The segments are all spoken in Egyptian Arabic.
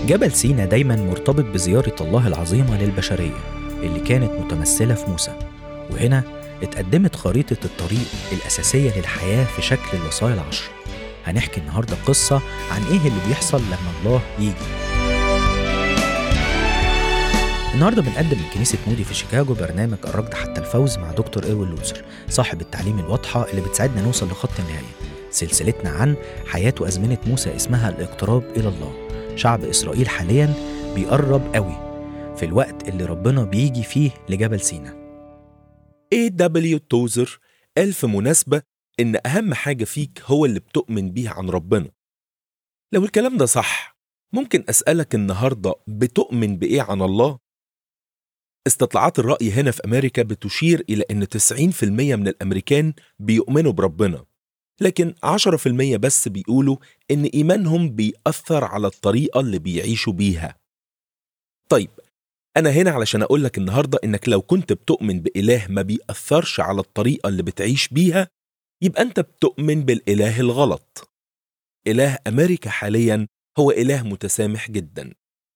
جبل سينا دايما مرتبط بزيارة الله العظيمة للبشرية اللي كانت متمثلة في موسى وهنا اتقدمت خريطة الطريق الأساسية للحياة في شكل الوصايا العشر هنحكي النهاردة قصة عن إيه اللي بيحصل لما الله يجي النهارده بنقدم من كنيسة مودي في شيكاغو برنامج الركض حتى الفوز مع دكتور إيروين لوثر صاحب التعليم الواضحة اللي بتساعدنا نوصل لخط النهاية سلسلتنا عن حياة وأزمنة موسى اسمها الاقتراب إلى الله شعب إسرائيل حاليا بيقرب قوي في الوقت اللي ربنا بيجي فيه لجبل سينا اي دبليو توزر قال في مناسبة إن أهم حاجة فيك هو اللي بتؤمن بيه عن ربنا لو الكلام ده صح ممكن أسألك النهاردة بتؤمن بإيه عن الله؟ استطلاعات الرأي هنا في أمريكا بتشير إلى أن 90% من الأمريكان بيؤمنوا بربنا لكن 10% بس بيقولوا إن إيمانهم بيأثر على الطريقة اللي بيعيشوا بيها طيب أنا هنا علشان أقول لك النهاردة إنك لو كنت بتؤمن بإله ما بيأثرش على الطريقة اللي بتعيش بيها يبقى أنت بتؤمن بالإله الغلط إله أمريكا حاليا هو إله متسامح جدا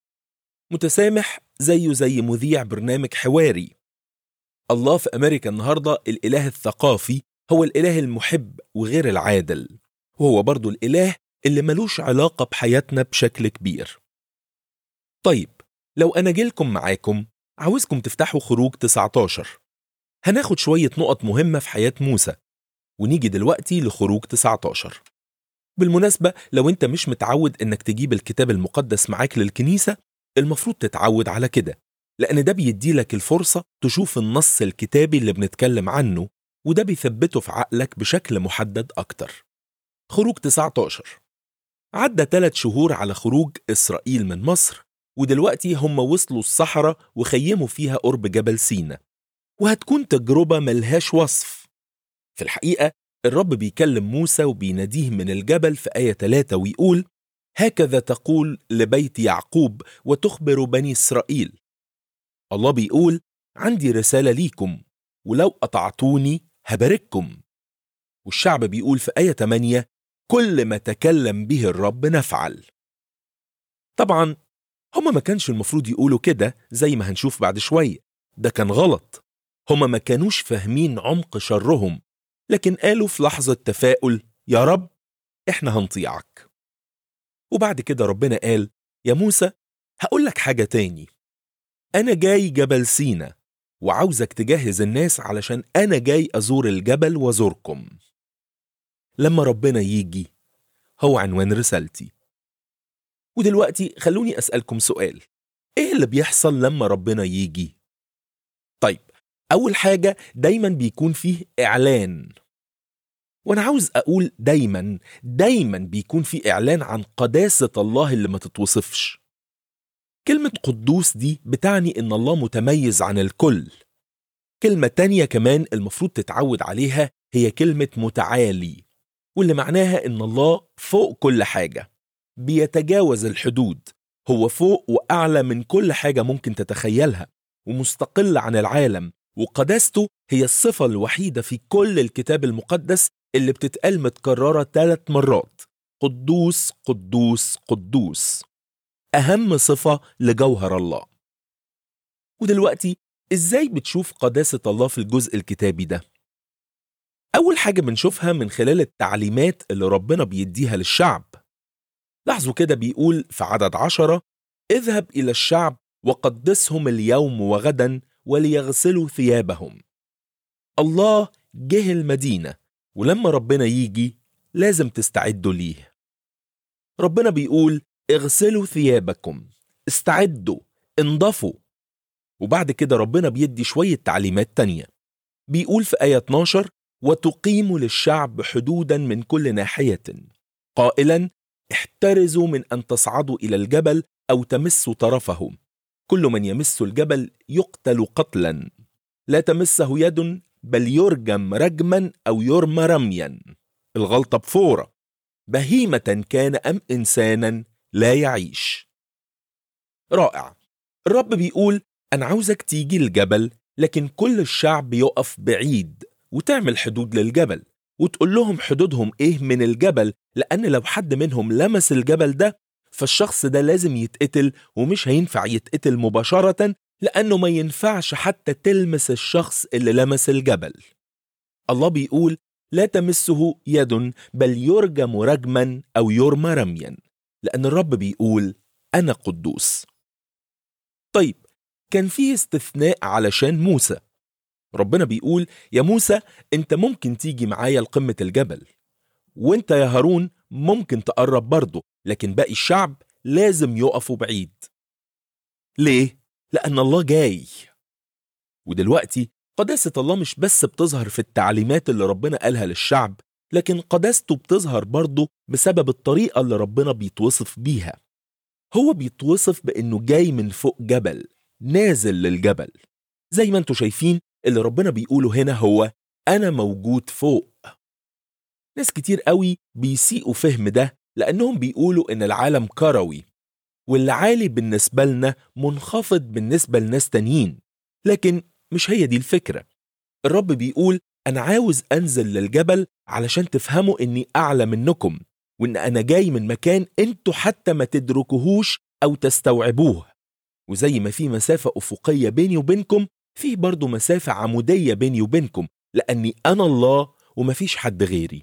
متسامح زيه زي مذيع برنامج حواري الله في أمريكا النهاردة الإله الثقافي هو الإله المحب وغير العادل وهو برضو الإله اللي ملوش علاقة بحياتنا بشكل كبير طيب لو أنا جيلكم معاكم عاوزكم تفتحوا خروج 19 هناخد شوية نقط مهمة في حياة موسى ونيجي دلوقتي لخروج 19 بالمناسبة لو انت مش متعود انك تجيب الكتاب المقدس معاك للكنيسة المفروض تتعود على كده لأن ده بيديلك الفرصة تشوف النص الكتابي اللي بنتكلم عنه وده بيثبته في عقلك بشكل محدد أكتر خروج 19 عدى ثلاث شهور على خروج إسرائيل من مصر ودلوقتي هم وصلوا الصحراء وخيموا فيها قرب جبل سينا وهتكون تجربة ملهاش وصف في الحقيقة الرب بيكلم موسى وبيناديه من الجبل في آية 3 ويقول هكذا تقول لبيت يعقوب وتخبر بني إسرائيل الله بيقول عندي رسالة ليكم ولو أطعتوني هبارككم والشعب بيقول في آية 8 كل ما تكلم به الرب نفعل طبعا هما ما كانش المفروض يقولوا كده زي ما هنشوف بعد شوية ده كان غلط هما ما كانوش فاهمين عمق شرهم لكن قالوا في لحظة تفاؤل يا رب احنا هنطيعك وبعد كده ربنا قال يا موسى هقول لك حاجة تاني أنا جاي جبل سينا وعاوزك تجهز الناس علشان أنا جاي أزور الجبل وأزوركم لما ربنا يجي هو عنوان رسالتي ودلوقتي خلوني أسألكم سؤال إيه اللي بيحصل لما ربنا يجي؟ طيب أول حاجة دايما بيكون فيه إعلان وأنا عاوز أقول دايما دايما بيكون فيه إعلان عن قداسة الله اللي ما تتوصفش كلمة قدوس دي بتعني إن الله متميز عن الكل كلمة تانية كمان المفروض تتعود عليها هي كلمة متعالي واللي معناها إن الله فوق كل حاجة بيتجاوز الحدود هو فوق وأعلى من كل حاجة ممكن تتخيلها ومستقل عن العالم وقداسته هي الصفة الوحيدة في كل الكتاب المقدس اللي بتتقال متكررة ثلاث مرات قدوس قدوس قدوس أهم صفة لجوهر الله ودلوقتي إزاي بتشوف قداسة الله في الجزء الكتابي ده؟ أول حاجة بنشوفها من خلال التعليمات اللي ربنا بيديها للشعب لاحظوا كده بيقول في عدد عشرة اذهب إلى الشعب وقدسهم اليوم وغدا وليغسلوا ثيابهم الله جه المدينة ولما ربنا يجي لازم تستعدوا ليه ربنا بيقول اغسلوا ثيابكم استعدوا انضفوا وبعد كده ربنا بيدي شوية تعليمات تانية بيقول في آية 12 وتقيموا للشعب حدودا من كل ناحية قائلا احترزوا من أن تصعدوا إلى الجبل أو تمسوا طرفه كل من يمس الجبل يقتل قتلا لا تمسه يد بل يرجم رجما أو يرمى رميا الغلطة بفورة بهيمة كان أم إنسانا لا يعيش رائع الرب بيقول أنا عاوزك تيجي الجبل لكن كل الشعب يقف بعيد وتعمل حدود للجبل وتقول لهم حدودهم إيه من الجبل لأن لو حد منهم لمس الجبل ده فالشخص ده لازم يتقتل ومش هينفع يتقتل مباشرة لأنه ما ينفعش حتى تلمس الشخص اللي لمس الجبل الله بيقول لا تمسه يد بل يرجم رجما أو يرمى رميا لأن الرب بيقول أنا قدوس طيب كان فيه استثناء علشان موسى ربنا بيقول يا موسى انت ممكن تيجي معايا لقمة الجبل وانت يا هارون ممكن تقرب برضه لكن باقي الشعب لازم يقفوا بعيد ليه؟ لأن الله جاي ودلوقتي قداسة الله مش بس بتظهر في التعليمات اللي ربنا قالها للشعب لكن قداسته بتظهر برضه بسبب الطريقة اللي ربنا بيتوصف بيها هو بيتوصف بأنه جاي من فوق جبل نازل للجبل زي ما انتوا شايفين اللي ربنا بيقوله هنا هو أنا موجود فوق ناس كتير قوي بيسيئوا فهم ده لأنهم بيقولوا إن العالم كروي واللي عالي بالنسبة لنا منخفض بالنسبة لناس تانيين لكن مش هي دي الفكرة الرب بيقول أنا عاوز أنزل للجبل علشان تفهموا إني أعلى منكم وإن أنا جاي من مكان أنتوا حتى ما تدركوهوش أو تستوعبوه وزي ما في مسافة أفقية بيني وبينكم فيه برضو مسافة عمودية بيني وبينكم لأني أنا الله ومفيش حد غيري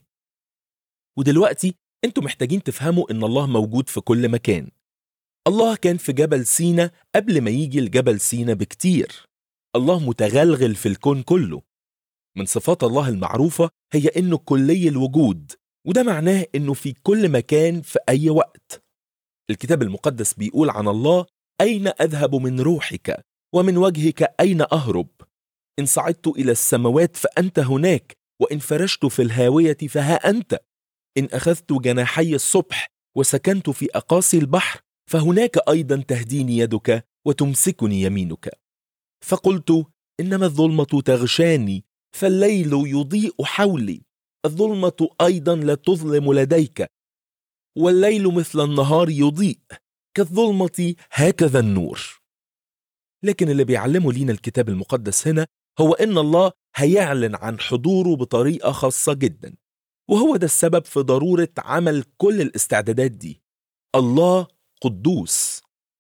ودلوقتي انتوا محتاجين تفهموا ان الله موجود في كل مكان الله كان في جبل سينا قبل ما يجي لجبل سينا بكتير الله متغلغل في الكون كله من صفات الله المعروفة هي انه كلي الوجود وده معناه انه في كل مكان في اي وقت الكتاب المقدس بيقول عن الله اين اذهب من روحك ومن وجهك اين اهرب ان صعدت الى السماوات فانت هناك وان فرشت في الهاويه فها انت ان اخذت جناحي الصبح وسكنت في اقاصي البحر فهناك ايضا تهديني يدك وتمسكني يمينك فقلت انما الظلمه تغشاني فالليل يضيء حولي الظلمه ايضا لا تظلم لديك والليل مثل النهار يضيء كالظلمه هكذا النور لكن اللي بيعلمه لينا الكتاب المقدس هنا هو ان الله هيعلن عن حضوره بطريقه خاصه جدا وهو ده السبب في ضروره عمل كل الاستعدادات دي الله قدوس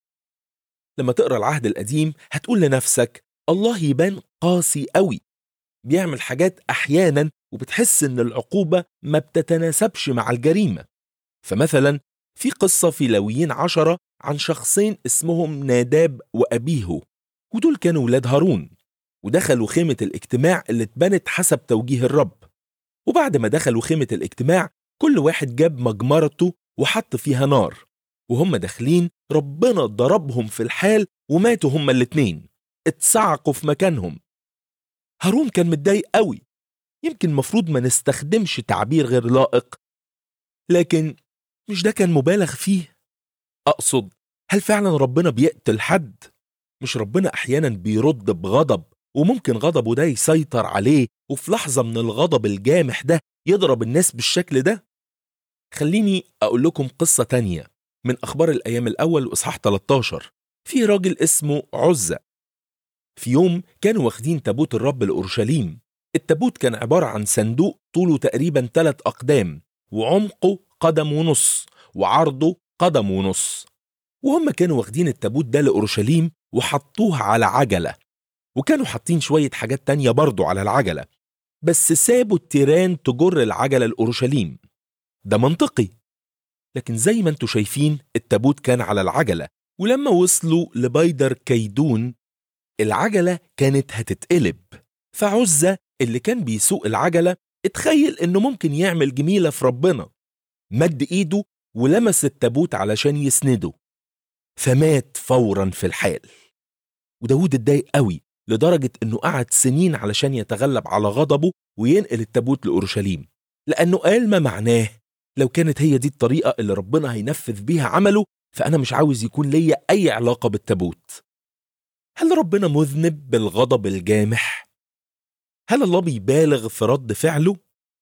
لما تقرا العهد القديم هتقول لنفسك الله يبان قاسي قوي بيعمل حاجات احيانا وبتحس ان العقوبه ما بتتناسبش مع الجريمه فمثلا في قصه في لويين عشرة عن شخصين اسمهم ناداب وابيهو ودول كانوا ولاد هارون ودخلوا خيمه الاجتماع اللي اتبنت حسب توجيه الرب وبعد ما دخلوا خيمه الاجتماع كل واحد جاب مجمرته وحط فيها نار وهم داخلين ربنا ضربهم في الحال وماتوا هما الاتنين اتصعقوا في مكانهم هارون كان متضايق قوي يمكن مفروض ما نستخدمش تعبير غير لائق لكن مش ده كان مبالغ فيه أقصد هل فعلا ربنا بيقتل حد؟ مش ربنا أحيانا بيرد بغضب وممكن غضبه ده يسيطر عليه وفي لحظة من الغضب الجامح ده يضرب الناس بالشكل ده؟ خليني أقول لكم قصة تانية من أخبار الأيام الأول وإصحاح 13 في راجل اسمه عزة في يوم كانوا واخدين تابوت الرب لأورشليم التابوت كان عبارة عن صندوق طوله تقريبا ثلاث أقدام وعمقه قدم ونص وعرضه قدم ونص وهم كانوا واخدين التابوت ده لأورشليم وحطوه على عجلة وكانوا حاطين شوية حاجات تانية برضو على العجلة بس سابوا التيران تجر العجلة لأورشليم ده منطقي لكن زي ما انتوا شايفين التابوت كان على العجلة ولما وصلوا لبيدر كيدون العجلة كانت هتتقلب فعزة اللي كان بيسوق العجلة اتخيل انه ممكن يعمل جميلة في ربنا مد ايده ولمس التابوت علشان يسنده فمات فورا في الحال وداود اتضايق قوي لدرجة انه قعد سنين علشان يتغلب على غضبه وينقل التابوت لأورشليم لأنه قال ما معناه لو كانت هي دي الطريقة اللي ربنا هينفذ بيها عمله فأنا مش عاوز يكون ليا أي علاقة بالتابوت هل ربنا مذنب بالغضب الجامح؟ هل الله بيبالغ في رد فعله؟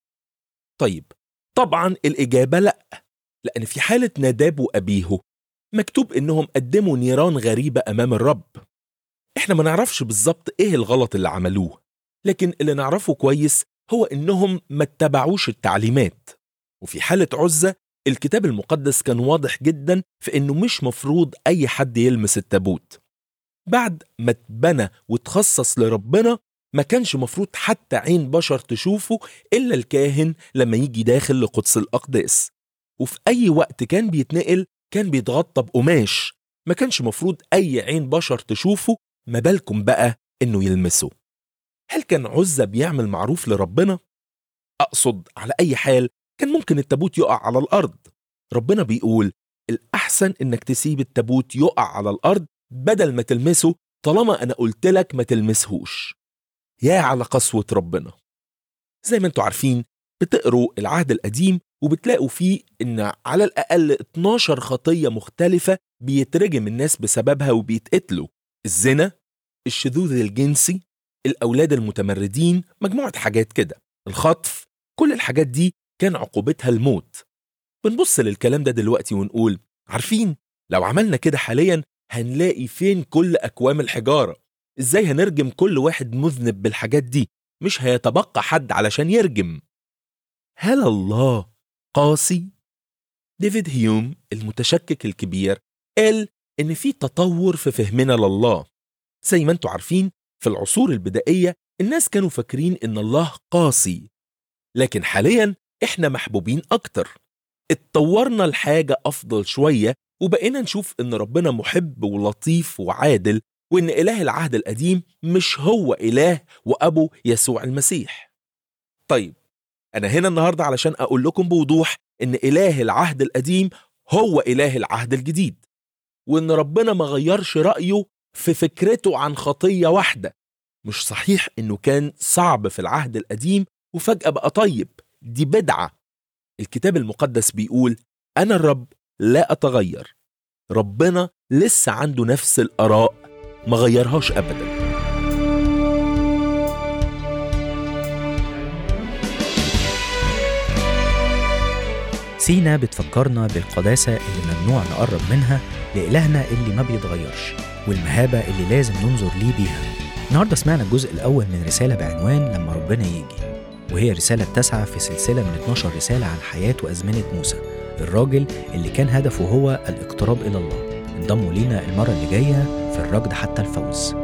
طيب طبعا الإجابة لأ لأن في حالة ناداب وأبيه مكتوب إنهم قدموا نيران غريبة أمام الرب إحنا ما نعرفش بالظبط إيه الغلط اللي عملوه لكن اللي نعرفه كويس هو إنهم ما اتبعوش التعليمات وفي حالة عزة الكتاب المقدس كان واضح جدا في انه مش مفروض اي حد يلمس التابوت بعد ما اتبنى وتخصص لربنا ما كانش مفروض حتى عين بشر تشوفه الا الكاهن لما يجي داخل لقدس الاقداس وفي اي وقت كان بيتنقل كان بيتغطى بقماش ما كانش مفروض اي عين بشر تشوفه ما بالكم بقى انه يلمسه هل كان عزة بيعمل معروف لربنا؟ أقصد على أي حال كان ممكن التابوت يقع على الأرض ربنا بيقول الأحسن إنك تسيب التابوت يقع على الأرض بدل ما تلمسه طالما أنا قلت لك ما تلمسهوش يا على قسوة ربنا زي ما انتوا عارفين بتقروا العهد القديم وبتلاقوا فيه إن على الأقل 12 خطية مختلفة بيترجم الناس بسببها وبيتقتلوا الزنا الشذوذ الجنسي الأولاد المتمردين مجموعة حاجات كده الخطف كل الحاجات دي كان عقوبتها الموت بنبص للكلام ده دلوقتي ونقول عارفين لو عملنا كده حاليا هنلاقي فين كل أكوام الحجارة إزاي هنرجم كل واحد مذنب بالحاجات دي مش هيتبقى حد علشان يرجم هل الله قاسي؟ ديفيد هيوم المتشكك الكبير قال إن في تطور في فهمنا لله زي ما انتوا عارفين في العصور البدائية الناس كانوا فاكرين إن الله قاسي لكن حاليا إحنا محبوبين أكتر اتطورنا لحاجة أفضل شوية وبقينا نشوف إن ربنا محب ولطيف وعادل وإن إله العهد القديم مش هو إله وأبو يسوع المسيح طيب أنا هنا النهاردة علشان أقول لكم بوضوح إن إله العهد القديم هو إله العهد الجديد وإن ربنا ما غيرش رأيه في فكرته عن خطية واحدة مش صحيح إنه كان صعب في العهد القديم وفجأة بقى طيب دي بدعة الكتاب المقدس بيقول أنا الرب لا أتغير ربنا لسه عنده نفس الآراء ما غيرهاش أبدا سينا بتفكرنا بالقداسة اللي ممنوع نقرب منها لإلهنا اللي ما بيتغيرش والمهابة اللي لازم ننظر ليه بيها النهاردة سمعنا الجزء الأول من رسالة بعنوان لما ربنا يجي وهي الرسالة التاسعة في سلسلة من 12 رسالة عن حياة وأزمنة موسى الراجل اللي كان هدفه هو الاقتراب إلى الله انضموا لينا المرة اللي جاية في الركض حتى الفوز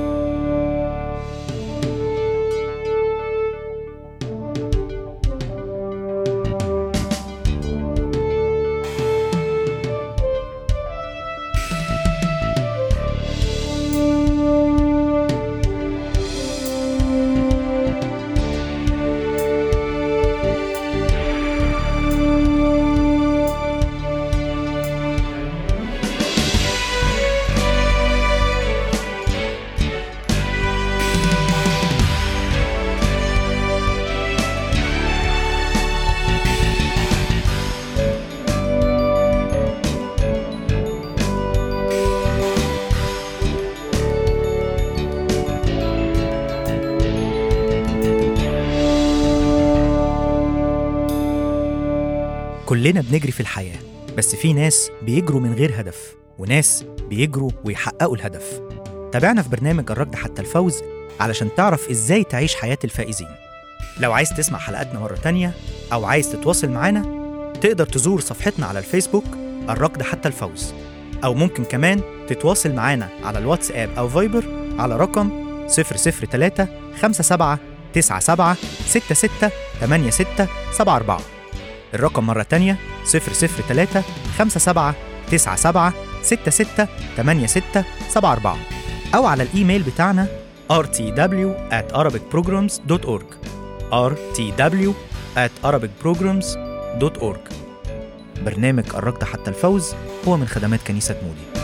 كلنا بنجري في الحياة بس في ناس بيجروا من غير هدف وناس بيجروا ويحققوا الهدف تابعنا في برنامج الركض حتى الفوز علشان تعرف ازاي تعيش حياة الفائزين لو عايز تسمع حلقاتنا مرة تانية أو عايز تتواصل معانا تقدر تزور صفحتنا على الفيسبوك الركض حتى الفوز أو ممكن كمان تتواصل معانا على الواتساب أو فايبر على رقم 003 57 97 66 86 74 الرقم مرة تانية 003 57 97 66 86 74 أو على الإيميل بتاعنا rtw at arabicprograms.org rtw at arabicprograms.org برنامج الركض حتى الفوز هو من خدمات كنيسة مودي